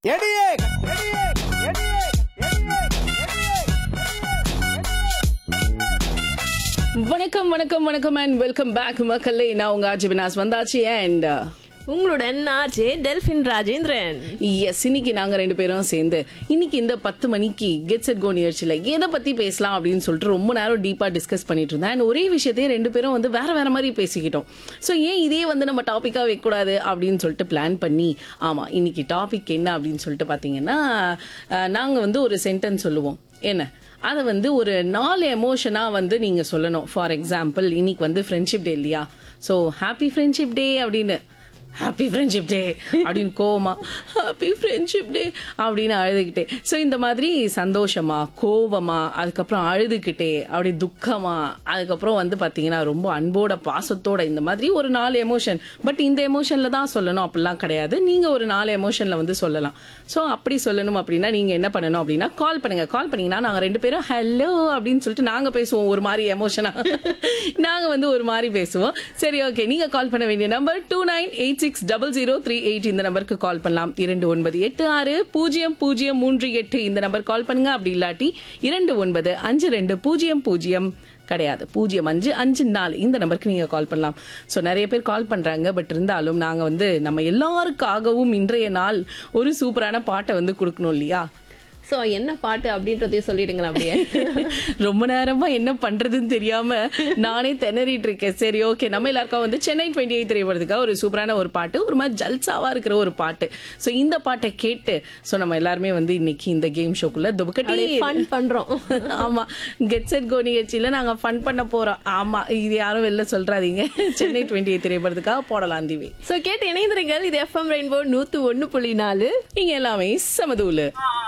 எடியே எடியே எடியே வணக்கம் வணக்கம் வணக்கம் அண்ட் வெல்கம் பேக் மக்களே நான் உங்க ஆஜி வினாஸ் வந்தாச்சு அண்ட் உங்களுடன் ஆர்ஜே டெல்பின் ராஜேந்திரன் எஸ் இன்னைக்கு நாங்க ரெண்டு பேரும் சேர்ந்து இன்னைக்கு இந்த பத்து மணிக்கு கெட் செட் கோ நிகழ்ச்சியில எதை பத்தி பேசலாம் அப்படின்னு சொல்லிட்டு ரொம்ப நேரம் டீப்பா டிஸ்கஸ் பண்ணிட்டு இருந்தேன் and ஒரே விஷயத்தையே ரெண்டு பேரும் வந்து வேற வேற மாதிரி பேசிக்கிட்டோம் ஸோ ஏன் இதே வந்து நம்ம டாபிக்கா வைக்கக்கூடாது அப்படின்னு சொல்லிட்டு பிளான் பண்ணி ஆமா இன்னைக்கு டாபிக் என்ன அப்படின்னு சொல்லிட்டு பாத்தீங்கன்னா அஹ், நாங்க வந்து ஒரு சென்டென்ஸ் சொல்லுவோம் என்ன அதை வந்து ஒரு நாலு எமோஷனாக வந்து நீங்கள் சொல்லணும் ஃபார் எக்ஸாம்பிள் இன்னைக்கு வந்து ஃப்ரெண்ட்ஷிப் டே இல்லையா ஸோ ஹாப்பி ஃப்ரெண்ட்ஷிப் டே அப்படின்னு ஹாப்பி ஃப்ரெண்ட்ஷிப் டே அப்படின்னு கோவமா ஹாப்பி ஃப்ரெண்ட்ஷிப் டே அப்படின்னு அழுதுகிட்டே ஸோ இந்த மாதிரி சந்தோஷமா கோவமா அதுக்கப்புறம் அழுதுகிட்டே அப்படி துக்கமா அதுக்கப்புறம் வந்து பார்த்தீங்கன்னா ரொம்ப அன்போட பாசத்தோட இந்த மாதிரி ஒரு நாலு எமோஷன் பட் இந்த எமோஷனில் தான் சொல்லணும் அப்படிலாம் கிடையாது நீங்கள் ஒரு நாலு எமோஷனில் வந்து சொல்லலாம் ஸோ அப்படி சொல்லணும் அப்படின்னா நீங்கள் என்ன பண்ணணும் அப்படின்னா கால் பண்ணுங்க கால் பண்ணீங்கன்னா நாங்கள் ரெண்டு பேரும் ஹலோ அப்படின்னு சொல்லிட்டு நாங்கள் பேசுவோம் ஒரு மாதிரி எமோஷனாக நாங்கள் வந்து ஒரு மாதிரி பேசுவோம் சரி ஓகே நீங்கள் கால் பண்ண வேண்டிய number two nine eight six double zero three eight இந்த நம்பருக்கு கால் பண்ணலாம் இரண்டு ஒன்பது எட்டு ஆறு பூஜ்ஜியம் பூஜ்ஜியம் மூன்று எட்டு இந்த நம்பர் கால் பண்ணுங்க அப்படி இல்லாட்டி இரண்டு ஒன்பது அஞ்சு ரெண்டு பூஜ்ஜியம் பூஜ்ஜியம் கிடையாது பூஜ்ஜியம் அஞ்சு அஞ்சு நாலு இந்த நம்பருக்கு நீங்க கால் பண்ணலாம் ஸோ நிறைய பேர் கால் பண்றாங்க பட் இருந்தாலும் நாங்க வந்து நம்ம எல்லாருக்காகவும் இன்றைய நாள் ஒரு சூப்பரான பாட்டை வந்து கொடுக்கணும் இல்லையா சோ என்ன பாட்டு அப்படின்றதையும் சொல்லிடுங்களா அப்படியே ரொம்ப நேரமா என்ன பண்றதுன்னு தெரியாம நானே திணறிட்டு இருக்கேன் சரி ஓகே நம்ம எல்லாருக்கும் வந்து சென்னை டுவெண்ட்டி எயிட் திரைப்படத்துக்காக ஒரு சூப்பரான ஒரு பாட்டு ஒரு மாதிரி ஜல்சாவா இருக்கிற ஒரு பாட்டு ஸோ இந்த பாட்டை கேட்டு ஸோ நம்ம எல்லாருமே வந்து இன்னைக்கு இந்த கேம் ஷோக்குள்ள துபக்கட்டி ஃபன் பண்றோம் ஆமா கெட் செட் கோ நிகழ்ச்சியில நாங்க ஃபன் பண்ண போறோம் ஆமா இது யாரும் வெளில சொல்றாதீங்க சென்னை டுவெண்ட்டி எயிட் திரைப்படத்துக்காக போடலாம் தீவி சோ கேட்டு இணைந்திருங்கள் இது எஃப்எம் ரெயின்போ நூத்து ஒண்ணு புள்ளி நாலு இங்க எல்லாமே சமதூலு